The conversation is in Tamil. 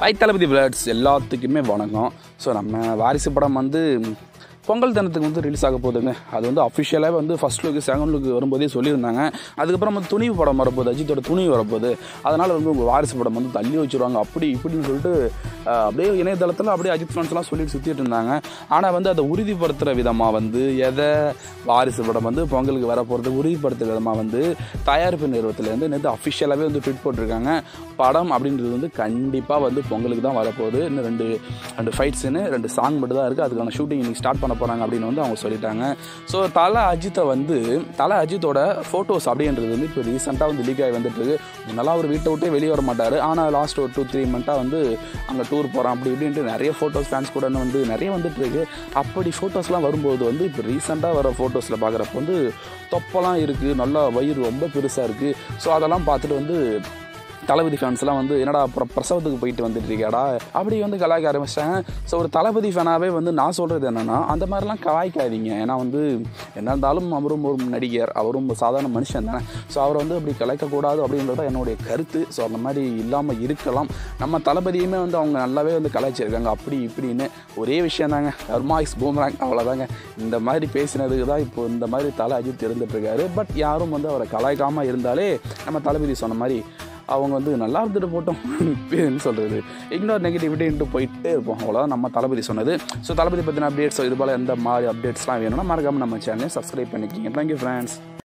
ஐ தளபதி பிளட்ஸ் எல்லாத்துக்குமே வணக்கம் ஸோ நம்ம வாரிசு படம் வந்து பொங்கல் தினத்துக்கு வந்து ரிலீஸ் ஆக போகுதுங்க அது வந்து அஃபிஷியலாகவே வந்து ஃபர்ஸ்ட் லுக்கு செகண்ட் லுக்கு வரும்போதே சொல்லியிருந்தாங்க அதுக்கப்புறம் வந்து துணிவு படம் வரப்போகுது அஜித்தோட துணிவு வரப்போகுது அதனால் வந்து உங்கள் வாரிசு படம் வந்து தள்ளி வச்சுருவாங்க அப்படி இப்படின்னு சொல்லிட்டு ஆஹ், அப்படியே இணையதளத்தில் அப்படியே அஜித் ஃபேன்ஸ்லாம் சொல்லிட்டு சுற்றிட்டு இருந்தாங்க ஆனால் வந்து அதை உறுதிப்படுத்துகிற விதமாக வந்து எதை வாரிசு படம் வந்து பொங்கலுக்கு வர போகிறது உறுதிப்படுத்துகிற விதமாக வந்து தயாரிப்பு நிறுவனத்துலேருந்து நேற்று அஃபிஷியலாகவே வந்து ட்வீட் போட்டிருக்காங்க படம் அப்படின்றது வந்து கண்டிப்பாக வந்து பொங்கலுக்கு தான் வரப்போகுது இன்னும் ரெண்டு ரெண்டு ஃபைட்ஸுன்னு ரெண்டு சாங் மட்டும் தான் இருக்குது அதுக்கான ஷூட்டிங் இன்னைக்கு ஸ்டார்ட் பண்ண போகிறாங்க அப்படின்னு வந்து அவங்க சொல்லிட்டாங்க ஸோ தலை அஜித்தை வந்து தலை அஜித்தோட ஃபோட்டோஸ் அப்படின்றது வந்து இப்போ ரீசெண்டாக வந்து லீக் ஆகி வந்துட்டு இருக்கு முன்னெல்லாம் அவர் வீட்டை விட்டே வெளியே வர மாட்டார் ஆனால் லாஸ்ட் ஒரு டூ த்ரீ மந்த்தாக வந்து அங்கே டூர் போகிறான் அப்படி இப்படின்ட்டு நிறைய ஃபோட்டோஸ் ஃபேன்ஸ் கூட வந்து நிறைய வந்துட்டு இருக்கு அப்படி ஃபோட்டோஸ்லாம் வரும்போது வந்து இப்போ ரீசெண்டாக வர ஃபோட்டோஸில் பார்க்குறப்ப வந்து தொப்பெல்லாம் இருக்குது நல்லா வயிறு ரொம்ப பெருசாக இருக்குது ஸோ அதெல்லாம் பார்த்துட்டு வந்து தளபதி ஃபேன்ஸ்லாம் வந்து என்னடா அப்புறம் பிரசவத்துக்கு போயிட்டு வந்துட்டு இருக்கியாடா அப்படி வந்து கலாய்க்க ஆரம்பிச்சிட்டாங்க ஸோ ஒரு தளபதி ஃபேனாகவே வந்து நான் சொல்கிறது என்னென்னா அந்த மாதிரிலாம் கலாய்க்காதீங்க ஏன்னா வந்து என்ன இருந்தாலும் அவரும் ஒரு நடிகர் அவரும் ஒரு சாதாரண மனுஷன் தானே ஸோ அவரை வந்து அப்படி கலாய்க்கக்கூடாது அப்படின்றது தான் என்னுடைய கருத்து ஸோ அந்த மாதிரி இல்லாமல் இருக்கலாம் நம்ம தளபதியுமே வந்து அவங்க நல்லாவே வந்து கலாய்ச்சிருக்காங்க அப்படி இப்படின்னு ஒரே விஷயம் தாங்க கர்மா இஸ் பூமராங் அவ்வளோதாங்க இந்த மாதிரி பேசினதுக்கு தான் இப்போ இந்த மாதிரி தலை அஜித் இருந்துட்டு இருக்காரு பட் யாரும் வந்து அவரை கலாய்க்காமல் இருந்தாலே நம்ம தளபதி சொன்ன மாதிரி அவங்க வந்து நல்லா இருந்துட்டு போட்டோம் என்ன சொல்கிறது இக்னோர் நெகட்டிவிட்டின்ட்டு போயிட்டே இருப்போம் அவ்வளோதான் நம்ம தளபதி சொன்னது ஸோ தளபதி பற்றின அப்டேட்ஸ் இது போல் எந்த மாதிரி அப்டேட்ஸ்லாம் வேணும்னா மறக்காமல் நம்ம சேனலை சப்ஸ்கிரைப் பண்ணிக்கிங்க தேங்க்யூ ஃப்ரெண்ட்ஸ்